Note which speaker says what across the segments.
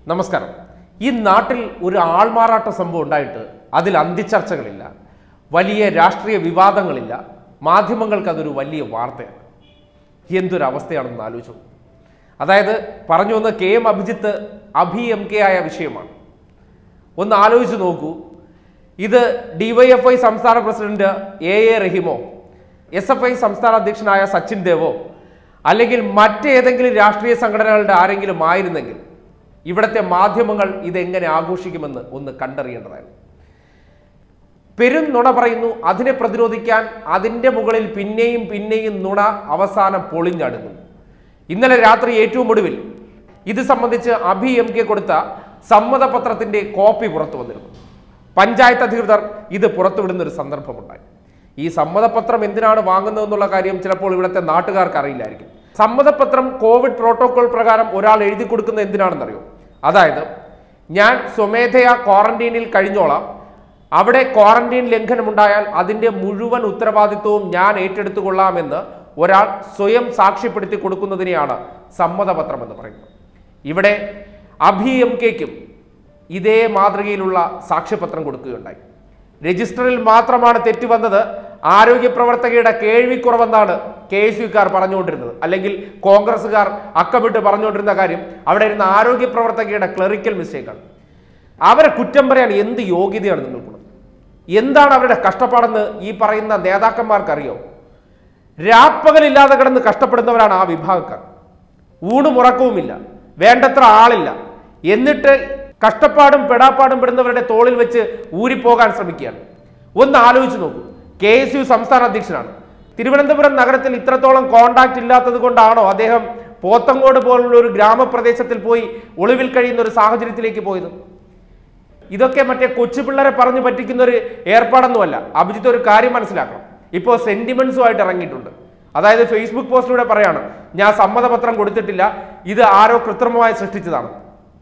Speaker 1: നമസ്കാരം ഈ നാട്ടിൽ ഒരു ആൾമാറാട്ട സംഭവം ഉണ്ടായിട്ട് അതിൽ അന്തിച്ചർച്ചകളില്ല വലിയ രാഷ്ട്രീയ വിവാദങ്ങളില്ല മാധ്യമങ്ങൾക്ക് അതൊരു വലിയ വാർത്തയാണ് എന്തൊരു അവസ്ഥയാണെന്ന് ആലോചിച്ചു അതായത് പറഞ്ഞു വന്ന K M Abhijith Abhi M K ആയ വിഷയമാണ് ഒന്ന് ആലോചിച്ച് നോക്കൂ ഇത് ഡിവൈഎഫ്ഐ സംസ്ഥാന പ്രസിഡന്റ് എ എ റഹീമോ എസ് എഫ് ഐ സംസ്ഥാന അധ്യക്ഷനായ സച്ചിൻ ദേവോ അല്ലെങ്കിൽ മറ്റേതെങ്കിലും രാഷ്ട്രീയ സംഘടനകളുടെ ആരെങ്കിലും ആയിരുന്നെങ്കിൽ ഇവിടുത്തെ മാധ്യമങ്ങൾ ഇതെങ്ങനെ ആഘോഷിക്കുമെന്ന് ഒന്ന് കണ്ടറിയേണ്ടതായിരുന്നു പെരും നുണ പറയുന്നു അതിനെ പ്രതിരോധിക്കാൻ അതിൻ്റെ മുകളിൽ പിന്നെയും പിന്നെയും നുണ അവസാനം പൊളിഞ്ഞടുന്നു ഇന്നലെ രാത്രി ഏറ്റവും ഒടുവിൽ ഇത് സംബന്ധിച്ച് അഭി എം കെ കൊടുത്ത സമ്മതപത്രത്തിന്റെ കോപ്പി പുറത്തു വന്നിരുന്നു പഞ്ചായത്ത് അധികൃതർ ഇത് പുറത്തുവിടുന്ന ഒരു സന്ദർഭമുണ്ടായി ഈ സമ്മതപത്രം എന്തിനാണ് വാങ്ങുന്നതെന്നുള്ള കാര്യം ചിലപ്പോൾ ഇവിടുത്തെ നാട്ടുകാർക്ക് അറിയില്ലായിരിക്കും സമ്മതപത്രം കോവിഡ് പ്രോട്ടോകോൾ പ്രകാരം ഒരാൾ എഴുതി കൊടുക്കുന്നത് എന്തിനാണെന്നറിയോ അതായത് ഞാൻ സ്വമേധയാ ക്വാറന്റീനിൽ കഴിഞ്ഞോളാം അവിടെ ക്വാറന്റീൻ ലംഘനമുണ്ടായാൽ അതിന്റെ മുഴുവൻ ഉത്തരവാദിത്വവും ഞാൻ ഏറ്റെടുത്തുകൊള്ളാമെന്ന് ഒരാൾ സ്വയം സാക്ഷ്യപ്പെടുത്തി കൊടുക്കുന്നതിനെയാണ് സമ്മതപത്രം എന്ന് പറയുന്നത് ഇവിടെ അഭി എം കെക്കും ഇതേ മാതൃകയിലുള്ള സാക്ഷ്യപത്രം കൊടുക്കുകയുണ്ടായി രജിസ്റ്ററിൽ മാത്രമാണ് തെറ്റ് വന്നത് ആരോഗ്യ പ്രവർത്തകയുടെ കേൾവിക്കുറവെന്നാണ് കെ എസ് യുക്കാർ പറഞ്ഞുകൊണ്ടിരുന്നത് അല്ലെങ്കിൽ കോൺഗ്രസ്സുകാർ അക്കമിട്ട് പറഞ്ഞുകൊണ്ടിരുന്ന കാര്യം അവിടെ ഇരുന്ന ആരോഗ്യ പ്രവർത്തകയുടെ ക്ലറിക്കൽ മിസ്റ്റേക്കാണ് അവരെ കുറ്റം പറയാൻ എന്ത് യോഗ്യതയാണ് നിങ്ങൾക്കുള്ളത് എന്താണ് അവരുടെ കഷ്ടപ്പാടെന്ന് ഈ പറയുന്ന നേതാക്കന്മാർക്കറിയോ രാപ്പകലില്ലാതെ കിടന്ന് കഷ്ടപ്പെടുന്നവരാണ് ആ വിഭാഗക്കാർ ഊണും ഉറക്കവുമില്ല വേണ്ടത്ര ആളില്ല എന്നിട്ട് കഷ്ടപ്പാടും പെടാപ്പാടും പെടുന്നവരുടെ തോളിൽ വെച്ച് ഊരിപ്പോകാൻ ശ്രമിക്കുകയാണ് ഒന്ന് ആലോചിച്ച് നോക്കൂ കെ എസ് യു സംസ്ഥാന അധ്യക്ഷനാണ് തിരുവനന്തപുരം നഗരത്തിൽ ഇത്രത്തോളം കോണ്ടാക്ട് ഇല്ലാത്തത് കൊണ്ടാണോ അദ്ദേഹം പോത്തങ്കോട് പോലുള്ള ഒരു ഗ്രാമപ്രദേശത്തിൽ പോയി ഒളിവിൽ കഴിയുന്ന ഒരു സാഹചര്യത്തിലേക്ക് പോയത് ഇതൊക്കെ മറ്റേ കൊച്ചു പിള്ളേരെ പറഞ്ഞു പറ്റിക്കുന്ന ഒരു ഏർപ്പാടൊന്നുമല്ല അഭിജിത്ത് ഒരു കാര്യം മനസ്സിലാക്കണം ഇപ്പോൾ സെന്റിമെന്റ്സുമായിട്ട് ഇറങ്ങിയിട്ടുണ്ട് അതായത് ഫേസ്ബുക്ക് പോസ്റ്റിലൂടെ പറയാണ് ഞാൻ സമ്മതപത്രം കൊടുത്തിട്ടില്ല ഇത് ആരോ കൃത്രിമമായി സൃഷ്ടിച്ചതാണ്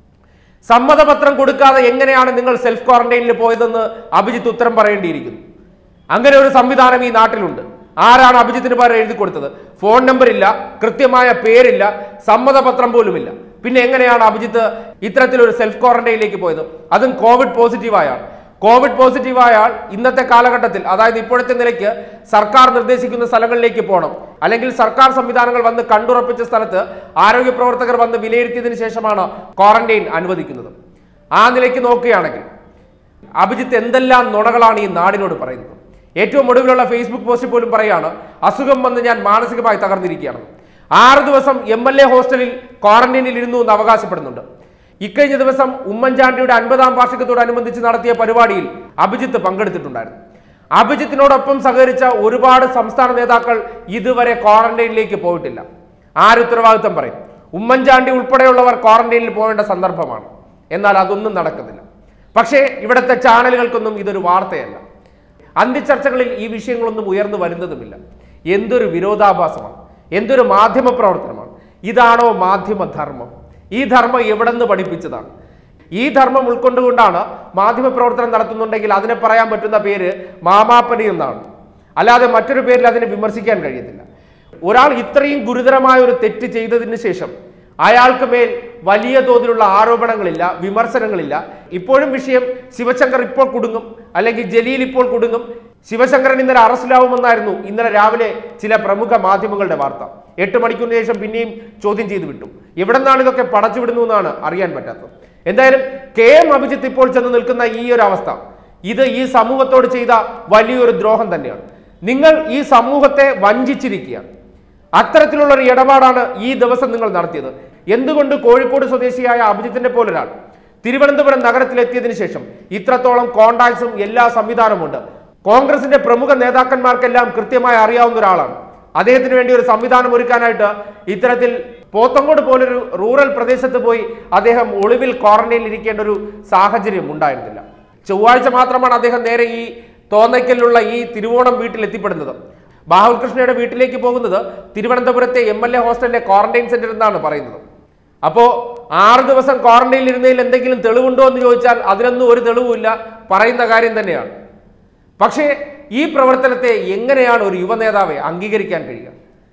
Speaker 1: സമ്മതപത്രം കൊടുക്കാതെ എങ്ങനെയാണ് നിങ്ങൾ സെൽഫ് ക്വാറന്റൈനിൽ പോയതെന്ന് അഭിജിത്ത് ഉത്തരം പറയേണ്ടിയിരിക്കുന്നു അങ്ങനെ ഒരു സംവിധാനം ഈ നാട്ടിലുണ്ട് ആരാണ് അഭിജിത്തിന് പകരം എഴുതി കൊടുത്തത് ഫോൺ നമ്പർ ഇല്ല കൃത്യമായ പേരില്ല സമ്മതപത്രം പോലുമില്ല പിന്നെ എങ്ങനെയാണ് അഭിജിത്ത് ഇത്തരത്തിലൊരു സെൽഫ് ക്വാറന്റൈനിലേക്ക് പോയത് അതും കോവിഡ് പോസിറ്റീവായ ആൾ കോവിഡ് പോസിറ്റീവായ ആൾ ഇന്നത്തെ കാലഘട്ടത്തിൽ അതായത് ഇപ്പോഴത്തെ നിലയ്ക്ക് സർക്കാർ നിർദ്ദേശിക്കുന്ന സ്ഥലങ്ങളിലേക്ക് പോകണം അല്ലെങ്കിൽ സർക്കാർ സംവിധാനങ്ങൾ വന്ന് കണ്ടുറപ്പിച്ച സ്ഥലത്ത് ആരോഗ്യ പ്രവർത്തകർ വന്ന് വിലയിരുത്തിയതിനു ശേഷമാണ് ക്വാറന്റൈൻ അനുവദിക്കുന്നത് ആ നിലയ്ക്ക് നോക്കുകയാണെങ്കിൽ അഭിജിത്ത് എന്തെല്ലാം നുണകളാണ് ഈ നാടിനോട് പറയുന്നത് ഏറ്റവും ഒടുവിലുള്ള ഫേസ്ബുക്ക് പോസ്റ്റിൽ പോലും പറയാണ് അസുഖം വന്ന് ഞാൻ മാനസികമായി തകർന്നിരിക്കുകയാണ് ആറ് ദിവസം എം എൽ എ ഹോസ്റ്റലിൽ ക്വാറന്റൈനിൽ ഇരുന്നു എന്ന് അവകാശപ്പെടുന്നുണ്ട് ഇക്കഴിഞ്ഞ ദിവസം ഉമ്മൻചാണ്ടിയുടെ അൻപതാം വാർഷികത്തോടനുബന്ധിച്ച് നടത്തിയ പരിപാടിയിൽ അഭിജിത്ത് പങ്കെടുത്തിട്ടുണ്ടായിരുന്നു അഭിജിത്തിനോടൊപ്പം സഹകരിച്ച ഒരുപാട് സംസ്ഥാന നേതാക്കൾ ഇതുവരെ ക്വാറന്റൈനിലേക്ക് പോയിട്ടില്ല ആരുത്തരവാദിത്വം പറയും ഉമ്മൻചാണ്ടി ഉൾപ്പെടെയുള്ളവർ ക്വാറന്റൈനിൽ പോകേണ്ട സന്ദർഭമാണ് എന്നാൽ അതൊന്നും നടക്കുന്നില്ല പക്ഷേ ഇവിടുത്തെ ചാനലുകൾക്കൊന്നും ഇതൊരു വാർത്തയല്ല അന്ത്യചർച്ചകളിൽ ഈ വിഷയങ്ങളൊന്നും ഉയർന്നു വരുന്നതുമില്ല എന്തൊരു വിരോധാഭാസമാണ് എന്തൊരു മാധ്യമ പ്രവർത്തനമാണ് ഇതാണോ മാധ്യമധർമ്മം ഈ ധർമ്മം എവിടെ നിന്ന് പഠിപ്പിച്ചതാണ് ഈ ധർമ്മം ഉൾക്കൊണ്ടുകൊണ്ടാണ് മാധ്യമ പ്രവർത്തനം നടത്തുന്നുണ്ടെങ്കിൽ അതിനെ പറയാൻ പറ്റുന്ന പേര് മാമാപ്പനി എന്നാണ് അല്ലാതെ മറ്റൊരു പേരിൽ അതിനെ വിമർശിക്കാൻ കഴിയത്തില്ല ഒരാൾ ഇത്രയും ഗുരുതരമായ ഒരു തെറ്റ് ചെയ്തതിന് ശേഷം അയാൾക്ക് മേൽ വലിയ തോതിലുള്ള ആരോപണങ്ങളില്ല വിമർശനങ്ങളില്ല ഇപ്പോഴും വിഷയം ശിവശങ്കർ ഇപ്പോൾ കുടുങ്ങും അല്ലെങ്കിൽ ജലീൽ ഇപ്പോൾ കുടുങ്ങും ശിവശങ്കരൻ ഇന്നലെ അറസ്റ്റിലാവുമെന്നായിരുന്നു ഇന്നലെ രാവിലെ ചില പ്രമുഖ മാധ്യമങ്ങളുടെ വാർത്ത എട്ട് മണിക്കൂറിന് ശേഷം പിന്നെയും ചോദ്യം ചെയ്തു വിട്ടു എവിടെ നിന്നാണ് ഇതൊക്കെ പടച്ചുവിടുന്നു എന്നാണ് അറിയാൻ പറ്റാത്തത് എന്തായാലും കെ എം അഭിജിത്ത് ഇപ്പോൾ ചെന്ന് നിൽക്കുന്ന ഈ ഒരു അവസ്ഥ ഇത് ഈ സമൂഹത്തോട് ചെയ്ത വലിയൊരു ദ്രോഹം തന്നെയാണ് നിങ്ങൾ ഈ സമൂഹത്തെ വഞ്ചിച്ചിരിക്കുകയാണ് അത്തരത്തിലുള്ള ഒരു ഇടപാടാണ് ഈ ദിവസം നിങ്ങൾ നടത്തിയത് എന്തുകൊണ്ട് കോഴിക്കോട് സ്വദേശിയായ അഭിജിത്തിന്റെ പോലൊരാൾ തിരുവനന്തപുരം നഗരത്തിലെത്തിയതിനു ശേഷം ഇത്രത്തോളം കോണ്ടാക്ട്സും എല്ലാ സംവിധാനമുണ്ട് കോൺഗ്രസിന്റെ പ്രമുഖ നേതാക്കന്മാർക്കെല്ലാം കൃത്യമായി അറിയാവുന്ന ഒരാളാണ് അദ്ദേഹത്തിന് വേണ്ടി ഒരു സംവിധാനം ഒരുക്കാനായിട്ട് ഇത്തരത്തിൽ പോത്തങ്കോട് പോലൊരു റൂറൽ പ്രദേശത്ത് പോയി അദ്ദേഹം ഒളിവിൽ ക്വാറന്റൈനിൽ ഇരിക്കേണ്ട ഒരു സാഹചര്യം ഉണ്ടായിരുന്നില്ല ചൊവ്വാഴ്ച മാത്രമാണ് അദ്ദേഹം നേരെ ഈ തോന്നയ്ക്കലിലുള്ള ഈ തിരുവോണം വീട്ടിൽ എത്തിപ്പെടുന്നത് ബാഹുൽ കൃഷ്ണയുടെ വീട്ടിലേക്ക് പോകുന്നത് തിരുവനന്തപുരത്തെ എം എൽ എ ഹോസ്റ്റലിലെ ക്വാറന്റൈൻ സെന്ററിൽ നിന്നാണ് പറയുന്നത് അപ്പോ ആറ് ദിവസം ക്വാറന്റൈനിൽ ഇരുന്നതിൽ എന്തെങ്കിലും തെളിവുണ്ടോ എന്ന് ചോദിച്ചാൽ അതിനൊന്നും ഒരു തെളിവുമില്ല പറയുന്ന കാര്യം തന്നെയാണ് പക്ഷേ ഈ പ്രവർത്തനത്തെ എങ്ങനെയാണ് ഒരു യുവനേതാവെ അംഗീകരിക്കാൻ കഴിയുക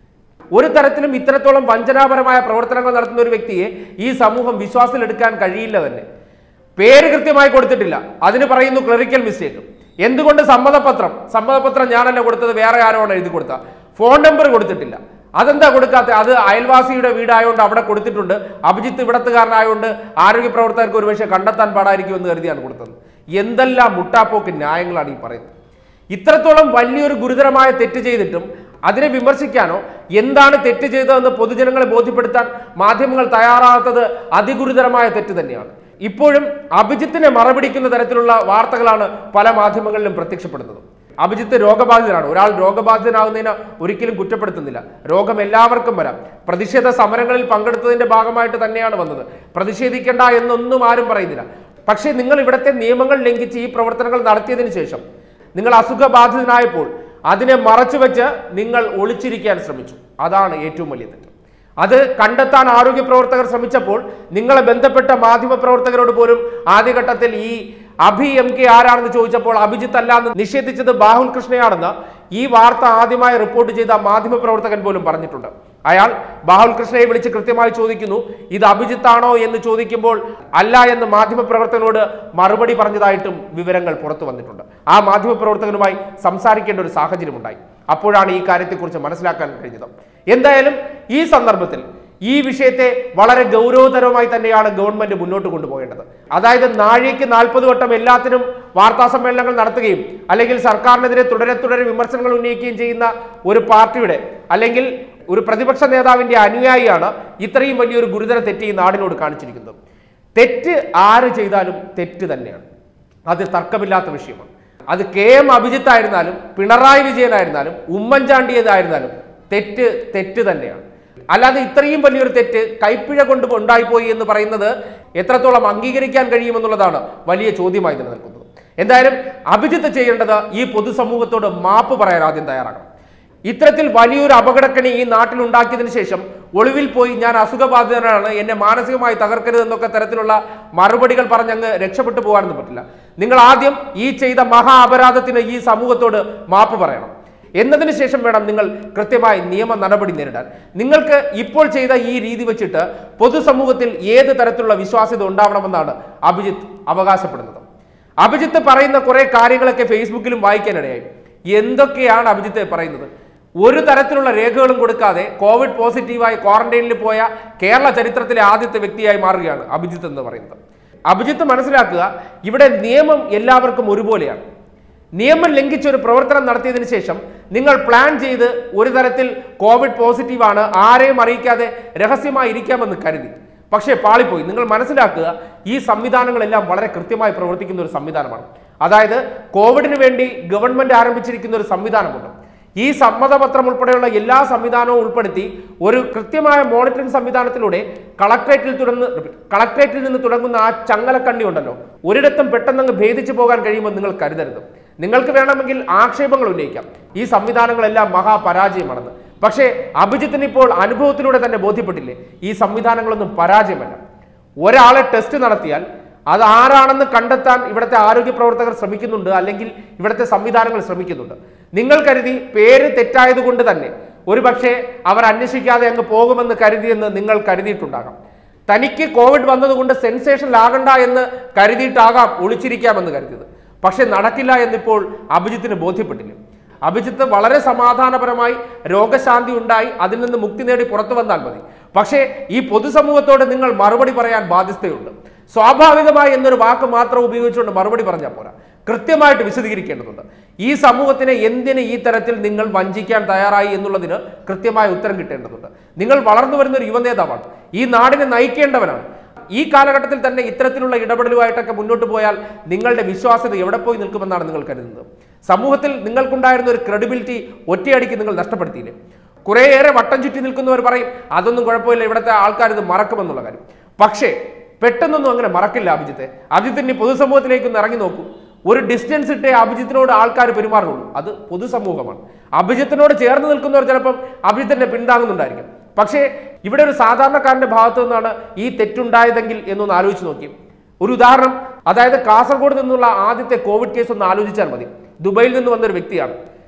Speaker 1: ഒരു തരത്തിലും ഇത്തരത്തോളം വഞ്ചനാപരമായ പ്രവർത്തനങ്ങൾ നടത്തുന്ന ഒരു വ്യക്തിയെ ഈ സമൂഹം വിശ്വാസത്തിലെടുക്കാൻ കഴിയില്ല തന്നെ പേര് കൃത്യമായി കൊടുത്തിട്ടില്ല അതിന് പറയുന്നു ക്ലറിക്കൽ മിസ്റ്റേക്ക് എന്തുകൊണ്ട് സമ്മതപത്രം സമ്മതപത്രം ഞാനല്ല കൊടുത്തത് വേറെ ആരോ ആണ് എഴുതി കൊടുത്ത ഫോൺ നമ്പർ കൊടുത്തിട്ടില്ല അതെന്താ കൊടുക്കാത്ത അത് അയൽവാസിയുടെ വീടായതുകൊണ്ട് അവിടെ കൊടുത്തിട്ടുണ്ട് അഭിജിത്ത് ഇവിടത്തുകാരനായതുകൊണ്ട് ആരോഗ്യ പ്രവർത്തകർക്ക് ഒരുപക്ഷെ കണ്ടെത്താൻ പാടായിരിക്കും എന്ന് കരുതിയാണ് കൊടുത്തത് എന്തെല്ലാം മുട്ടാപ്പോക്ക് ന്യായങ്ങളാണ് ഈ പറയുന്നത് ഇത്രത്തോളം വലിയൊരു ഗുരുതരമായ തെറ്റ് ചെയ്തിട്ടും അതിനെ വിമർശിക്കാനോ എന്താണ് തെറ്റ് ചെയ്തതെന്ന് പൊതുജനങ്ങളെ ബോധ്യപ്പെടുത്താൻ മാധ്യമങ്ങൾ തയ്യാറാകാത്തത് അതിഗുരുതരമായ തെറ്റ് തന്നെയാണ് ഇപ്പോഴും അഭിജിത്തിനെ മറപിടിക്കുന്ന തരത്തിലുള്ള വാർത്തകളാണ് പല മാധ്യമങ്ങളിലും പ്രത്യക്ഷപ്പെടുന്നത് അഭിജിത്ത് രോഗബാധിതനാണ് ഒരാൾ രോഗബാധിതനാകുന്നതിന് ഒരിക്കലും കുറ്റപ്പെടുത്തുന്നില്ല രോഗം എല്ലാവർക്കും വരാം പ്രതിഷേധ സമരങ്ങളിൽ പങ്കെടുത്തതിന്റെ ഭാഗമായിട്ട് തന്നെയാണ് വന്നത് പ്രതിഷേധിക്കേണ്ട എന്നൊന്നും ആരും പറയുന്നില്ല പക്ഷേ നിങ്ങൾ ഇവിടുത്തെ നിയമങ്ങൾ ലംഘിച്ച് ഈ പ്രവർത്തനങ്ങൾ നടത്തിയതിനു ശേഷം നിങ്ങൾ അസുഖബാധിതനായപ്പോൾ അതിനെ മറച്ചുവെച്ച് നിങ്ങൾ ഒളിച്ചിരിക്കാൻ ശ്രമിച്ചു അതാണ് ഏറ്റവും വലിയ തെറ്റ് അത് കണ്ടെത്താൻ ആരോഗ്യ പ്രവർത്തകർ ശ്രമിച്ചപ്പോൾ നിങ്ങളെ ബന്ധപ്പെട്ട മാധ്യമ പ്രവർത്തകരോട് പോലും ആദ്യഘട്ടത്തിൽ ഈ അഭി എം കെ ആരാണെന്ന് ചോദിച്ചപ്പോൾ അഭിജിത്ത് അല്ല എന്ന് നിഷേധിച്ചത് ബാഹുൽ കൃഷ്ണയാണെന്ന് ഈ വാർത്ത ആദ്യമായി റിപ്പോർട്ട് ചെയ്ത മാധ്യമ പ്രവർത്തകൻ പോലും പറഞ്ഞിട്ടുണ്ട് അയാൾ ബാഹുൽ കൃഷ്ണയെ വിളിച്ച് കൃത്യമായി ചോദിക്കുന്നു ഇത് അഭിജിത്താണോ എന്ന് ചോദിക്കുമ്പോൾ അല്ല എന്ന് മാധ്യമ പ്രവർത്തകനോട് മറുപടി പറഞ്ഞതായിട്ടും വിവരങ്ങൾ പുറത്തു വന്നിട്ടുണ്ട് ആ മാധ്യമ പ്രവർത്തകനുമായി സംസാരിക്കേണ്ട ഒരു സാഹചര്യമുണ്ടായി അപ്പോഴാണ് ഈ കാര്യത്തെക്കുറിച്ച് മനസ്സിലാക്കാൻ കഴിഞ്ഞത് എന്തായാലും ഈ സന്ദർഭത്തിൽ ഈ വിഷയത്തെ വളരെ ഗൗരവതരമായി തന്നെയാണ് ഗവൺമെന്റ് മുന്നോട്ട് കൊണ്ടുപോകേണ്ടത് അതായത് നാഴിക്ക് നാൽപ്പത് വട്ടം എല്ലാത്തിനും വാർത്താ സമ്മേളനങ്ങൾ നടത്തുകയും അല്ലെങ്കിൽ സർക്കാരിനെതിരെ തുടരെ തുടരെ വിമർശനങ്ങൾ ഉന്നയിക്കുകയും ചെയ്യുന്ന ഒരു പാർട്ടിയുടെ അല്ലെങ്കിൽ ഒരു പ്രതിപക്ഷ നേതാവിന്റെ അനുയായിയാണ് ഇത്രയും വലിയൊരു ഗുരുതര തെറ്റ് ഈ നാടിനോട് കാണിച്ചിരിക്കുന്നത് തെറ്റ് ആര് ചെയ്താലും തെറ്റ് തന്നെയാണ് അത് തർക്കമില്ലാത്ത വിഷയമാണ് അത് കെ എം അഭിജിത്ത് ആയിരുന്നാലും പിണറായി വിജയനായിരുന്നാലും ഉമ്മൻചാണ്ടിയതായിരുന്നാലും തെറ്റ് തെറ്റ് തന്നെയാണ് അല്ലാതെ ഇത്രയും വലിയൊരു തെറ്റ് കൈപ്പിഴ കൊണ്ട് ഉണ്ടായിപ്പോയി എന്ന് പറയുന്നത് എത്രത്തോളം അംഗീകരിക്കാൻ കഴിയുമെന്നുള്ളതാണ് വലിയ ചോദ്യമായി നിലനിൽക്കുന്നത് എന്തായാലും അഭിജിത്ത് ചെയ്യേണ്ടത് ഈ പൊതുസമൂഹത്തോട് മാപ്പ് പറയാൻ ആദ്യം തയ്യാറാകണം ഇത്തരത്തിൽ വലിയൊരു അപകടക്കണി ഈ നാട്ടിൽ ഉണ്ടാക്കിയതിനു ശേഷം ഒളിവിൽ പോയി ഞാൻ അസുഖബാധിതനാണ് എന്നെ മാനസികമായി തകർക്കരുത് എന്നൊക്കെ തരത്തിലുള്ള മറുപടികൾ പറഞ്ഞങ്ങ് രക്ഷപ്പെട്ടു പോകാനൊന്നും പറ്റില്ല നിങ്ങൾ ആദ്യം ഈ ചെയ്ത മഹാ അപരാധത്തിന് ഈ സമൂഹത്തോട് മാപ്പ് പറയണം എന്നതിന് ശേഷം വേണം നിങ്ങൾ കൃത്യമായി നിയമ നടപടി നേരിടാൻ നിങ്ങൾക്ക് ഇപ്പോൾ ചെയ്ത ഈ രീതി വെച്ചിട്ട് പൊതുസമൂഹത്തിൽ ഏത് തരത്തിലുള്ള വിശ്വാസ്യത ഉണ്ടാവണമെന്നാണ് അഭിജിത്ത് അവകാശപ്പെടുന്നത് അഭിജിത്ത് പറയുന്ന കുറെ കാര്യങ്ങളൊക്കെ ഫേസ്ബുക്കിലും വായിക്കാനിടയായി എന്തൊക്കെയാണ് അഭിജിത്ത് പറയുന്നത് ഒരു തരത്തിലുള്ള രേഖകളും കൊടുക്കാതെ കോവിഡ് പോസിറ്റീവായി ക്വാറന്റൈനിൽ പോയ കേരള ചരിത്രത്തിലെ ആദ്യത്തെ വ്യക്തിയായി മാറുകയാണ് അഭിജിത്ത് എന്ന് പറയുന്നത് അഭിജിത്ത് മനസ്സിലാക്കുക ഇവിടെ നിയമം എല്ലാവർക്കും ഒരുപോലെയാണ് നിയമം ലംഘിച്ച് ഒരു പ്രവർത്തനം നടത്തിയതിനു ശേഷം നിങ്ങൾ പ്ലാൻ ചെയ്ത് ഒരു തരത്തിൽ കോവിഡ് പോസിറ്റീവാണ് ആരെയും അറിയിക്കാതെ രഹസ്യമായി ഇരിക്കാമെന്ന് കരുതി പക്ഷേ പാളിപ്പോയി നിങ്ങൾ മനസ്സിലാക്കുക ഈ സംവിധാനങ്ങളെല്ലാം വളരെ കൃത്യമായി പ്രവർത്തിക്കുന്ന ഒരു സംവിധാനമാണ് അതായത് കോവിഡിന് വേണ്ടി ഗവൺമെന്റ് ആരംഭിച്ചിരിക്കുന്ന ഒരു സംവിധാനമുണ്ട് ഈ സമ്മതപത്രം ഉൾപ്പെടെയുള്ള എല്ലാ സംവിധാനവും ഉൾപ്പെടുത്തി ഒരു കൃത്യമായ മോണിറ്ററിംഗ് സംവിധാനത്തിലൂടെ കളക്ട്രേറ്റിൽ തുടർന്ന് കളക്ട്രേറ്റിൽ നിന്ന് തുടങ്ങുന്ന ആ ചങ്ങലക്കണ്ണി ഉണ്ടല്ലോ ഒരിടത്തും പെട്ടെന്നങ്ങ് ഭേദിച്ചു പോകാൻ കഴിയുമെന്ന് നിങ്ങൾ കരുതരുത് നിങ്ങൾക്ക് വേണമെങ്കിൽ ആക്ഷേപങ്ങൾ ഉന്നയിക്കാം ഈ സംവിധാനങ്ങളെല്ലാം മഹാപരാജയമാണെന്ന് പക്ഷേ അഭിജിത്തിന് ഇപ്പോൾ അനുഭവത്തിലൂടെ തന്നെ ബോധ്യപ്പെട്ടില്ലേ ഈ സംവിധാനങ്ങളൊന്നും പരാജയമല്ല ഒരാളെ ടെസ്റ്റ് നടത്തിയാൽ അത് ആരാണെന്ന് കണ്ടെത്താൻ ഇവിടുത്തെ ആരോഗ്യ പ്രവർത്തകർ ശ്രമിക്കുന്നുണ്ട് അല്ലെങ്കിൽ ഇവിടുത്തെ സംവിധാനങ്ങൾ ശ്രമിക്കുന്നുണ്ട് നിങ്ങൾ കരുതി പേര് തെറ്റായതുകൊണ്ട് തന്നെ ഒരു പക്ഷേ അവർ അന്വേഷിക്കാതെ അങ്ങ് പോകുമെന്ന് കരുതിയെന്ന് നിങ്ങൾ കരുതിയിട്ടുണ്ടാകാം തനിക്ക് കോവിഡ് വന്നതുകൊണ്ട് സെൻസേഷനിലാകണ്ട എന്ന് കരുതിയിട്ടാകാം ഒളിച്ചിരിക്കാമെന്ന് കരുതിയത് പക്ഷെ നടക്കില്ല എന്നിപ്പോൾ അഭിജിത്തിന് ബോധ്യപ്പെട്ടില്ല അഭിജിത്ത് വളരെ സമാധാനപരമായി രോഗശാന്തി ഉണ്ടായി അതിൽ നിന്ന് മുക്തി നേടി പുറത്തു വന്നാൽ മതി പക്ഷേ ഈ പൊതുസമൂഹത്തോട് നിങ്ങൾ മറുപടി പറയാൻ ബാധ്യതയുണ്ട് സ്വാഭാവികമായി എന്നൊരു വാക്ക് മാത്രം ഉപയോഗിച്ചുകൊണ്ട് മറുപടി പറഞ്ഞാൽ പോരാ കൃത്യമായിട്ട് വിശദീകരിക്കേണ്ടതുണ്ട് ഈ സമൂഹത്തിനെ എന്തിന് ഈ തരത്തിൽ നിങ്ങൾ വഞ്ചിക്കാൻ തയ്യാറായി എന്നുള്ളതിന് കൃത്യമായ ഉത്തരം കിട്ടേണ്ടതുണ്ട് നിങ്ങൾ വളർന്നു വരുന്ന ഒരു യുവനേതാവാണ് ഈ നാടിനെ നയിക്കേണ്ടവനാണ് ഈ കാലഘട്ടത്തിൽ തന്നെ ഇത്തരത്തിലുള്ള ഇടപെടലുമായിട്ടൊക്കെ മുന്നോട്ട് പോയാൽ നിങ്ങളുടെ വിശ്വാസ്യത എവിടെ പോയി നിൽക്കുമെന്നാണ് നിങ്ങൾ കരുതുന്നത് സമൂഹത്തിൽ നിങ്ങൾക്കുണ്ടായിരുന്ന ഒരു ക്രെഡിബിലിറ്റി ഒറ്റയടിക്ക് നിങ്ങൾ നഷ്ടപ്പെടുത്തിയില്ലേ കുറേയേറെ വട്ടം ചുറ്റി നിൽക്കുന്നവർ പറയും അതൊന്നും കുഴപ്പമില്ല ഇവിടുത്തെ ആൾക്കാർ ഇത് മറക്കുമെന്നുള്ള കാര്യം പക്ഷേ പെട്ടെന്നൊന്നും അങ്ങനെ മറക്കില്ല അഭിജിത്തെ അഭിജിത്തിന്റെ പൊതുസമൂഹത്തിലേക്ക് ഒന്ന് ഇറങ്ങി നോക്കൂ ഒരു ഡിസ്റ്റൻസ് ഇട്ടേ അഭിജിത്തിനോട് ആൾക്കാർ പെരുമാറുള്ളൂ അത് പൊതുസമൂഹമാണ് അഭിജിത്തിനോട് ചേർന്ന് നിൽക്കുന്നവർ ചിലപ്പം അഭിജിത്തിനെ പിന്താങ്ങുന്നുണ്ടായിരിക്കും പക്ഷേ ഇവിടെ ഒരു സാധാരണക്കാരന്റെ ഭാഗത്തു നിന്നാണ് ഈ തെറ്റുണ്ടായതെങ്കിൽ എന്നൊന്ന് ആലോചിച്ച് നോക്കി ഒരു ഉദാഹരണം അതായത് കാസർഗോഡ് നിന്നുള്ള ആദ്യത്തെ കോവിഡ് കേസ് ഒന്ന് ആലോചിച്ചാൽ മതി ദുബൈയിൽ നിന്ന് വന്ന ഒരു വ്യക്തിയാണ്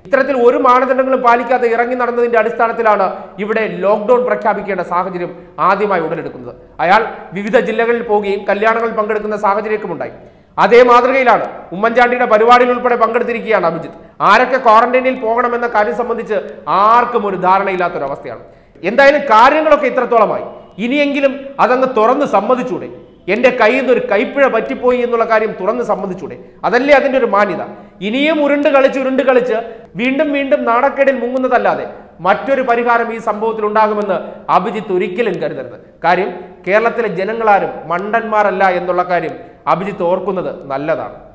Speaker 1: ഇത്തരത്തിൽ ഒരു മാനദണ്ഡങ്ങളും പാലിക്കാതെ ഇറങ്ങി നടന്നതിന്റെ അടിസ്ഥാനത്തിലാണ് ഇവിടെ ലോക്ക്ഡൌൺ പ്രഖ്യാപിക്കേണ്ട സാഹചര്യം ആദ്യമായി ഉടലെടുക്കുന്നത് അയാൾ വിവിധ ജില്ലകളിൽ പോവുകയും കല്യാണങ്ങളിൽ പങ്കെടുക്കുന്ന സാഹചര്യമൊക്കെ ഉണ്ടായി അതേ മാതൃകയിലാണ് ഉമ്മൻചാണ്ടിയുടെ പരിപാടിയിൽ ഉൾപ്പെടെ പങ്കെടുത്തിരിക്കുകയാണ് അഭിജിത്ത് ആരൊക്കെ ക്വാറന്റൈനിൽ പോകണമെന്ന കാര്യം സംബന്ധിച്ച് ആർക്കും ഒരു ധാരണയില്ലാത്തൊരവസ്ഥയാണ് എന്തായാലും കാര്യങ്ങളൊക്കെ ഇത്രത്തോളമായി ഇനിയെങ്കിലും അതങ്ങ് തുറന്ന് സമ്മതിച്ചൂടെ എന്റെ കയ്യിൽ നിന്ന് ഒരു കൈപ്പിഴ പറ്റിപ്പോയി എന്നുള്ള കാര്യം തുറന്ന് സമ്മതിച്ചൂടെ അതല്ലേ അതിന്റെ ഒരു മാന്യത ഇനിയും ഉരുണ്ട് കളിച്ച് ഉരുണ്ട് കളിച്ച് വീണ്ടും വീണ്ടും നാണക്കേടിൽ മുങ്ങുന്നതല്ലാതെ മറ്റൊരു പരിഹാരം ഈ സംഭവത്തിൽ ഉണ്ടാകുമെന്ന് അഭിജിത്ത് ഒരിക്കലും കരുതരുത് കാര്യം കേരളത്തിലെ ജനങ്ങളാരും മണ്ടന്മാരല്ല എന്നുള്ള കാര്യം അഭിജിത്ത് ഓർക്കുന്നത് നല്ലതാണ്